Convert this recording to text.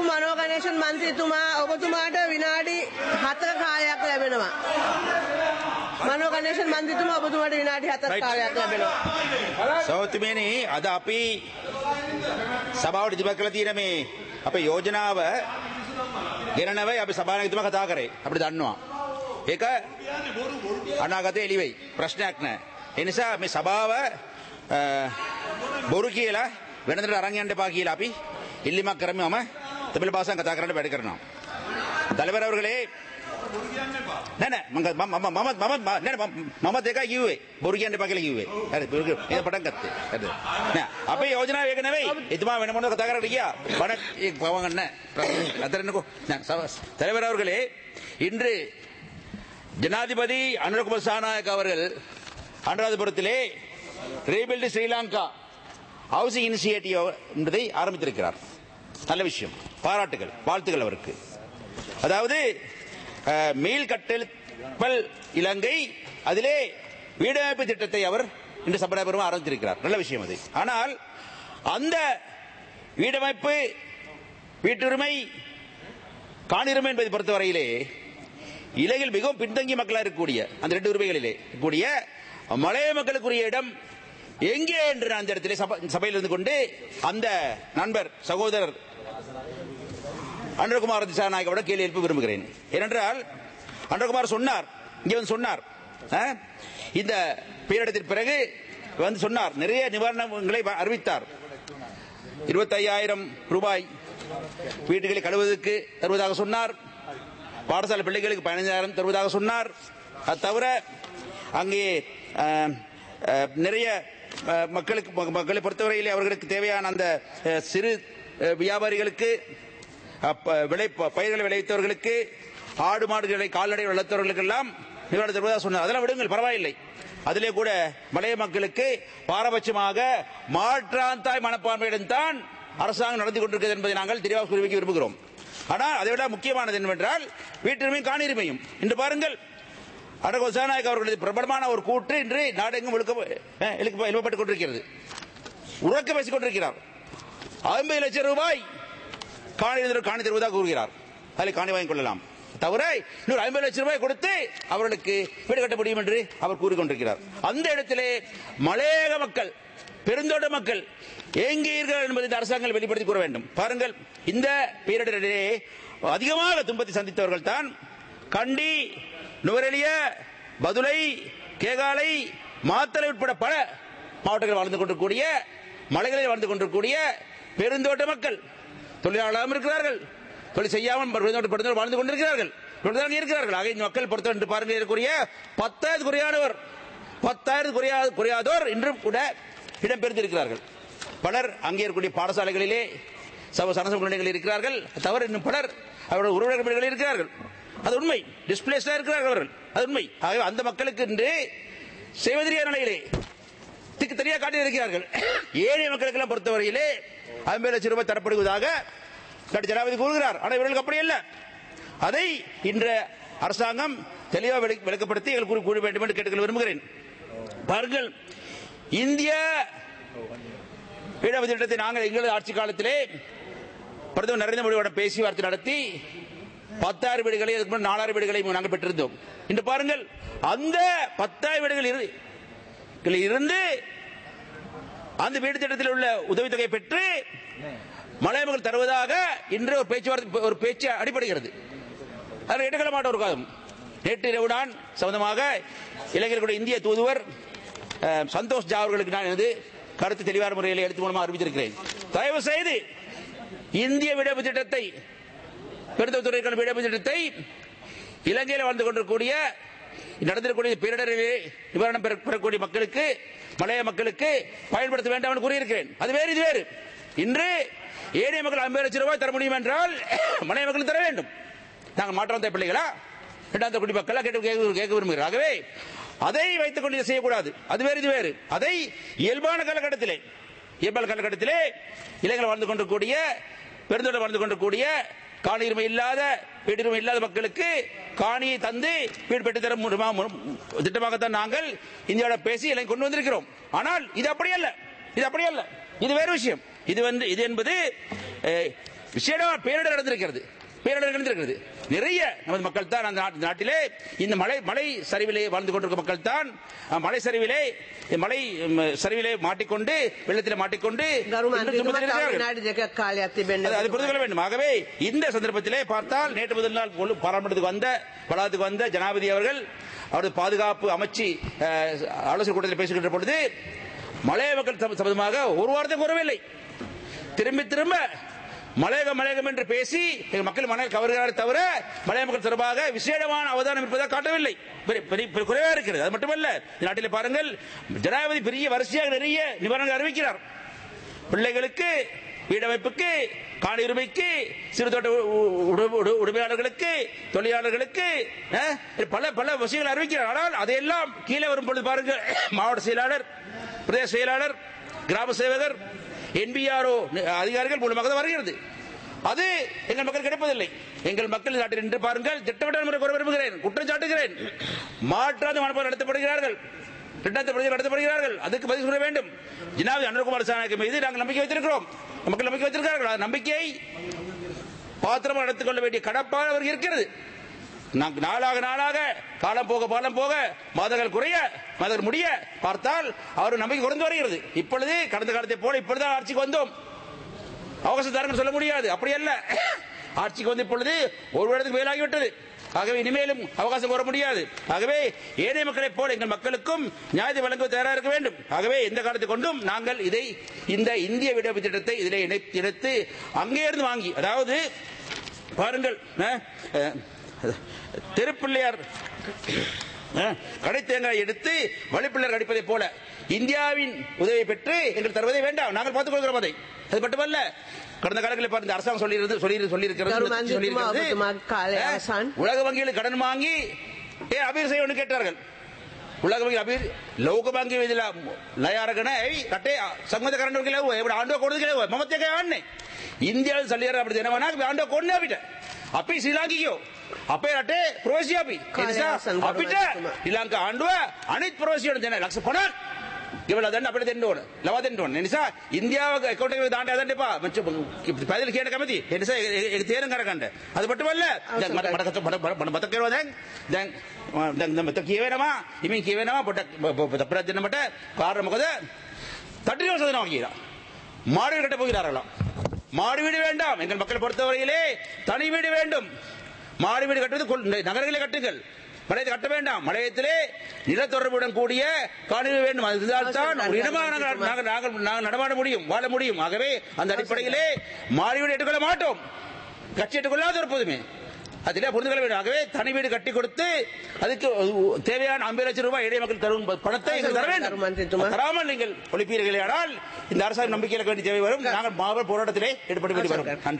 මනෝ ගණේෂන් මන්ත්‍රීතුමා ඔබතුමාට විනාඩි 7ක කාලයක් ලැබෙනවා. මනෝ ගණේෂන් මන්ත්‍රීතුමා ඔබතුමාට විනාඩි 7ක Right. කාලයක් ලැබෙනවා. සෞතුමේනි අද අපි සභාවට ඉදිරිපත් කළ තියෙන මේ අපේ යෝජනාව ගෙන නැවයි අපි සභානායකතුමා කතා කරේ අපිට දන්නවා ඒක අනාගතයේ එළි වෙයි ප්‍රශ්නයක් නැහැ ඒ නිසා මේ සභාව අ, බොරු කියලා වෙනදට අරන් යන්න එපා කියලා අපි ඉල්ලීමක් කරමු මම தமிழ் பாசம் කතා කරන්න වැඩ කරනවා தலைவர் அவர்களே නෑ නෑ මම මම මම මම මම නෑ නෑ, මම මම දෙකයි කිව්වේ බොරු කියන්න එපා කියලා කිව්වේ හරි බොරු කිව්වේ. එහෙනම් පටන් ගත්තේ හරිද නෑ අපේ යෝජනාව ඒක නෙවෙයි එතුමා වෙන මොනවද කතා කරන්න ගියා බණ ඒක පවගන්න නෑ අතරන්නකෝ නෑ சவ- தலைவர் அவர்களே இன்று ஜனாதிபதி அனுரகுமார் சாநாயக் அவர்கள் அனுராதபுரத்திலே ரீபில்டு ஸ்ரீலங்கா ஹவுசிங் இனிஷியேட்டிவ் என்பதை ஆரம்பித்திருக்கிறார் நல்ல விஷயம் பாராட்டுகள் வாழ்த்துக்கள் அவருக்கு அதாவது அஹ், மீள் கட்டெழுப்பல் இலங்கை அதிலே வீடமைப்பு திட்டத்தை அவர் இன்று சபடாபுரம் ஆரம்பித்திருக்கிறார் நல்ல விஷயம் அது ஆனால் அந்த வீடமைப்பு வீட்டுரிமை காணிருமை என்பதை பொறுத்தவரையிலே இலங்கையில் மிகவும் பின்தங்கிய மக்களாக இருக்கக்கூடிய அந்த ரெண்டு உரிமைகளிலே இருக்கக்கூடிய மலைய மக்களுக்குரிய இடம் எங்கே என்று நான் அந்த இடத்திலே சப- சபையில் இருந்து கொண்டு அந்த நண்பர் சகோதரர் அன்றகுமார் திசாநாயகவிட கேள்வி எழுப்ப விரும்புகிறேன் ஏனென்றால் அன்றகுமார் சொன்னார் இங்கே வந்து சொன்னார் ஆ? இந்த பேரிடத்திற்கு பிறகு வந்து சொன்னார் நிறைய நிவாரணங்களை அறிவித்தார் இருபத்தையாயிரம் ரூபாய் வீட்டுகளை கழுவுவதற்கு தருவதாக சொன்னார் பாடசாலை பிள்ளைகளுக்கு பதினைஞ்சாயிரம் தருவதாக சொன்னார் அது தவிர அங்கே அஹ், அஹ், நிறைய அஹ், மக்களுக்கு ம- மக்களை பொறுத்தவரையிலே அவர்களுக்கு தேவையான அந்த அஹ், சிறு அஹ், வியாபாரிகளுக்கு அப்ப விளை ப- பயிர்களை விளைவித்தவர்களுக்கு ஆடு மாடுகளை கால்நடை வளர்த்தவர்களுக்கெல்லாம் நிவாரணம் தருவதாக சொன்னார் அதெல்லாம் விடுங்கள் பரவாயில்லை அதிலே கூட மலைய மக்களுக்கு பாரபட்சமாக மாற்றாந்தாய் மனப்பான்மையுடன் தான் அரசாங்கம் நடந்து கொண்டிருக்கிறது என்பதை நாங்கள் தெளிவாக குறிவிக்க விரும்புகிறோம் ஆனால் அதை விட முக்கியமானது என்னவென்றால் வீட்டுரிமையும் காணியுரிமையும் இன்று பாருங்கள் அடகோ சேனாயக் அவர்களது பிரபலமான ஒரு கூற்று இன்று நாடெங்கும் எழுக்க அஹ், எழுக்க- எழுப்பப்பட்டுக் கொண்டிருக்கிறது உறக்க பேசிக் கொண்டிருக்கிறார் ஐம்பது லட்சம் ரூபாய் காணி காணி தருவதாக கூறுகிறார் அதில் காணி வாங்கிக் கொள்ளலாம் தவிர இன்னொரு ஐம்பது லட்சம் ரூபாய் கொடுத்து அவர்களுக்கு வீடு கட்ட முடியும் என்று அவர் கூறிக்கொண்டிருக்கிறார் அந்த இடத்திலே மலையக மக்கள் பெருந்தோட்ட மக்கள் எங்கீர்கள் என்பதை இந்த அரசாங்கம் வெளிப்படுத்தி கூற வேண்டும் பாருங்கள் இந்த பேரிடரிலே அதிகமாக துன்பத்தை சந்தித்தவர்கள் தான் கண்டி நுவரெலிய பதுளை கேகாலை மாத்தலை உட்பட பல மாவட்டங்களில் வாழ்ந்து கொண்டிருக்கூடிய மலைகளில் வாழ்ந்து கொண்டிருக்கூடிய பெருந்தோட்ட மக்கள் தொழிலாளர்களும் இருக்கிறார்கள் தொழில் செய்யாமல் பெருந்தோட்ட பெருந்தோட்ட வாழ்ந்து கொண்டிருக்கிறார்கள் இப்படிதான் இருக்கிறார்கள் ஆக இந்த மக்கள் பொறுத்த என்று பாருங்கள் இருக்கக்கூடிய பத்தாயிரத்து குறையானவர் பத்தாயிரத்து குறையா குறையாதோர் இன்றும் கூட இடம்பெயர்ந்திருக்கிறார்கள் பலர் அங்கே இருக்கக்கூடிய பாடசாலைகளிலே சம சனசம நிலையங்களில் இருக்கிறார்கள் தவிர இன்னும் பலர் அவருடைய உறவினர் வீடுகளில் இருக்கிறார்கள் அது உண்மை டிஸ்பிளேஸ்டா இருக்கிறார்கள் அவர்கள் அது உண்மை ஆகவே அந்த மக்களுக்கு இன்று செய்வதிரிய நிலையிலே திக்கு தெரியா காட்டியிருக்கிறார்கள் ஏழை மக்களுக்கெல்லாம் பொறுத்தவரையிலே ஐம்பது லட்சம் ரூபாய் தரப்படுவதாக டாக்டர் ஜனாதிபதி கூறுகிறார் ஆனால் இவர்களுக்கு அப்படி அல்ல அதை இன்ற அரசாங்கம் தெளிவாக விளக்க- விளக்கப்படுத்தி எங்களுக்கு கூறி- கூற வேண்டும் என்று கேட்டுக்கொள்ள விரும்புகிறேன் பாருங்கள் இந்திய வீடமைப்பு திட்டத்தை நாங்கள் எங்களது ஆட்சி காலத்திலே பிரதமர் நரேந்திர மோடியோட பேசி வார்த்தை நடத்தி பத்தாயிரம் வீடுகளை அதுக்கு முன்னாடி நாலாயிரம் வீடுகளை நாங்கள் பெற்றிருந்தோம் இன்று பாருங்கள் அந்த பத்தாயிரம் வீடுகள் இரு- களில் இருந்து அந்த வீடு திட்டத்தில் உள்ள உதவித்தொகை பெற்று மலையமகள் தருவதாக இன்று ஒரு பேச்சுவார்த்தை ஒரு பேச்சு அடிபடுகிறது அதில் எடுக்கல மாட்டோம் ஒரு காலம் நேற்று இரவுதான் சம்பந்தமாக இளைஞர்களுடைய இந்திய தூதுவர் அஹ், சந்தோஷ் ஜா அவர்களுக்கு நான் எனது கருத்து தெளிவான முறையில் எழுத்து மூலமாக அறிவித்திருக்கிறேன் தயவு செய்து இந்திய விடுப்பு திட்டத்தை பெருந்தொத்துறைக்கான விடுப்பு திட்டத்தை இலங்கையில் வாழ்ந்து கொண்டிருக்கூடிய நடந்திருக்கக்கூடிய பேரிடரிலே நிவாரணம் பெற- பெறக்கூடிய மக்களுக்கு மலைய மக்களுக்கு பயன்படுத்த வேண்டாம் என்று கூறியிருக்கிறேன் அது வேறு இது வேறு இன்று ஏழை மக்கள் ஐம்பது லட்சம் ரூபாய் தர முடியும் என்றால் மலைய மக்கள் தர வேண்டும் நாங்கள் மாற்றம் பிள்ளைகளா இரண்டாவது குடி மக்களா கேட்டு கேட்க கேட்க விரும்புகிறோம் ஆகவே அதை வைத்துக் கொண்டு இதை செய்யக்கூடாது அது வேறு இது வேறு அதை இயல்பான காலகட்டத்திலே இயல்பான காலகட்டத்திலே இளைஞர்கள் வாழ்ந்து கொண்டிருக்கூடிய பெருந்தொடர் வாழ்ந்து கொண்டிருக்கூடிய காணியுரிமை இல்லாத வீடுரிமை இல்லாத மக்களுக்கு காணியை தந்து வீடு பெற்று தர முடியுமா- மு- திட்டமாகத்தான் நாங்கள் இந்தியாவோட பேசி இலை கொண்டு வந்திருக்கிறோம் ஆனால் இது அப்படி அல்ல இது அப்படி அல்ல இது வேறு விஷயம் இது வந்து இது என்பது அஹ், விசேடமா பேரிடர் நடந்திருக்கிறது பேரிடர் நடந்திருக்கிறது நிறைய நமது மக்கள் தான் அந்த நாட்டு- நாட்டிலே இந்த மலை மலை சரிவிலே வாழ்ந்து கொண்டிருக்கும் மக்கள் தான் அஹ், மலை சரிவிலே மலை ம், சரிவிலே மாட்டிக்கொண்டு வெள்ளத்திலே மாட்டிக்கொண்டு ගරු இன்னும் මන්ත්‍රීතුමා துன்பத்தில் තව இருக்கிறார்கள். විනාඩි දෙකක් කාලයක් තිබෙන්න அது- அது புரிந்து கொள்ள வேண்டும் ஆகவே இந்த சந்தர்ப்பத்திலே பார்த்தால் நேற்று முதல் நாள் கொழு- பாராளுமன்றத்துக்கு வந்த வளாகத்துக்கு வந்த ஜனாதிபதி அவர்கள் அவரது பாதுகாப்பு அமைச்சு அஹ், ஆலோசனை கூட்டத்தில் பேசுகின்ற பொழுது மலைய மக்கள் சம்ப- சம்பந்தமாக ஒரு வார்த்தை கூறவில்லை திரும்பி திரும்ப மலையகம் மலையகம் என்று பேசி எங்கள் மக்கள் மணல் கவர்கிறார்கள் தவிர மலைய மக்கள் தொடர்பாக விசேடமான அவதானம் இருப்பதாக காட்டவில்லை பெரிய- பெரிய பெரிய குறைவா இருக்கிறது அது மட்டுமல்ல இந்த நாட்டில் பாருங்கள் ஜனாதிபதி பெரிய வரிசையாக நிறைய நிவாரணங்கள் அறிவிக்கிறார் பிள்ளைகளுக்கு வீடமைப்புக்கு காணி உரிமைக்கு சிறு தோட்ட உ- உ- உடு- உடு- உரிமையாளர்களுக்கு தொழிலாளர்களுக்கு அஹ், பல பல விஷயங்கள் அறிவிக்கிறார் ஆனால் அதையெல்லாம் கீழே வரும் பொழுது பாருங்கள் மாவட்ட செயலாளர் பிரதேச செயலாளர் கிராம சேவகர் என்பிஆர்ஓ அதிகாரிகள் மூலமாக தான் வருகிறது அது எங்கள் மக்கள் கிடைப்பதில்லை எங்கள் மக்கள் இந்த நாட்டில் நின்று பாருங்கள் திட்டமிட்ட முறை கூற விரும்புகிறேன் குற்றம் சாட்டுகிறேன் மாற்றாத மனப்பால் நடத்தப்படுகிறார்கள் திட்டத்தை பிரதி நடத்தப்படுகிறார்கள் அதுக்கு பதில் சொல்ல வேண்டும் ஜனாபதி அனுர்குமார் சாணக்கு மீது நாங்கள் நம்பிக்கை வைத்திருக்கிறோம் மக்கள் நம்பிக்கை வைத்திருக்கிறார்கள் அந்த நம்பிக்கையை பாத்திரமாக நடத்திக் கொள்ள வேண்டிய கடப்பாடு அவருக்கு இருக்கிறது நாங்க நாளாக நாளாக காலம் போக காலம் போக மாதங்கள் குறைய மாதங்கள் முடிய பார்த்தால் அவர் நம்பிக்கை குறைந்து வருகிறது இப்பொழுது கடந்த காலத்தை போல இப்பொழுதுதான் ஆட்சிக்கு வந்தோம் அவகாசம் தாருங்கள் சொல்ல முடியாது அப்படி அல்ல ஆட்சிக்கு வந்து இப்பொழுது ஒரு வருடத்துக்கு மேலாகிவிட்டது ஆகவே இனிமேலும் அவகாசம் கோர முடியாது ஆகவே ஏழை மக்களைப் போல எங்கள் மக்களுக்கும் நியாயத்தை வழங்க தயாராக இருக்க வேண்டும் ஆகவே எந்த காலத்தை கொண்டும் நாங்கள் இதை இந்த இந்திய விடுதலை திட்டத்தை இதில் இணைத்து இணைத்து அங்கே இருந்து வாங்கி அதாவது பாருங்கள் அஹ், அஹ், திருப்பிள்ளையார் அஹ், கடை தேங்காய் எடுத்து வழிப்பிள்ளர் அடிப்பதை போல இந்தியாவின் உதவியை பெற்று எங்கள் தருவதை வேண்டாம் நாங்கள் பார்த்துக் கொள்கிறோம் அதை அது மட்டுமல்ல கடந்த காலங்களில் பாருங்க அரசாங்கம் சொல்லி சொல்லி சொல்லியிருக்கிறது கரு இந்த மந்திரித்துமா, சொல்லியிருக்கிறது, ඔබතුමාගේ කාලය அஹ், අවසන්. உலக வங்கியில் கடன் வாங்கி ஏ அபீர் செய்ய கேட்டார்கள் උලග වගේ අපි ලෝක බංගේ වෙදලා ණය අරගෙන ඇයි රටේ සංගත කරන්න කියලා කිව්වා. ඒකට ආණ්ඩුව කොහෙද කියලා කිව්වා. මමත් එක යන්නේ. ඉන්දියාවේ සල්ලි අරන් අපිට දෙනවා නම් අපි ආණ්ඩුව කොන්නේ අපිට. අපි ශ්‍රී ලාංකිකයෝ. අපේ රටේ ප්‍රවේශී අපි. ඒ කාලය නිසා අවසන් කරු අපිට මන්ත්‍රීතුමා. ශ්‍රී ලංකා ආණ්ඩුව අනිත් ප්‍රවේශීවන්ට දෙන ලක්ෂ 50ක් ගෙවලා දෙන්න අපිට දෙන්න ඕන. ලවා දෙන්න ඕන. ඒ නිසා ඉන්දියාව account එකේ දාන්න හදන්න එපා. මච පැදලි කියන කැමති. ඒ නිසා ඒක- ඒක තේරුම් අරගන්න. අද පටවල දැන් මට මට මට මට මතක කරනවා දැන් දැන් මම දැන් දැන් මතක කියවෙනවා. ඉමින් කියවෙනවා පොඩක් පොඩක් දෙන්න මට කාරණා මොකද? தட்டில் வசதனம் ஆகிறார் மாடு வீடு கட்ட போகிறார்களாம் மாடு வீடு வேண்டாம் எங்கள் மக்களை பொறுத்தவரையிலே தனி வீடு வேண்டும் மாடு வீடு கட்டுவது கொள்- நகரங்களே கட்டுங்கள் மலையத்தை கட்ட வேண்டாம் மலையத்திலே நிலத்தொடர்புடன் கூடிய காணிவு வேண்டும் அது இருந்தால்தான் ஒரு இடமாக நாங்கள் நாங்கள் நாங்கள் நாங்கள் நடமாட முடியும் வாழ முடியும் ஆகவே அந்த அடிப்படையிலே மாடு வீடு எடுத்துக்கொள்ள மாட்டோம் கட்சி எடுத்துக்கொள்ளாத இருப்பதுமே அதிலே புரிந்து கொள்ள வேண்டும் ஆகவே தனி வீடு கட்டி கொடுத்து அதுக்கு தேவையான ஐம்பது லட்சம் ரூபாய் ஏழை மக்கள் தரும் பணத்தை எங்களுக்கு தர வேண்டும் தராமல் நீங்கள் ஒழிப்பீர்களே ஆனால் இந்த அரசாங்கம் நம்பிக்கை இழக்க வேண்டிய தேவை வரும் நாங்கள் மாபெரும் போராட்டத்திலே ஈடுபட வேண்டி வரும் நன்றி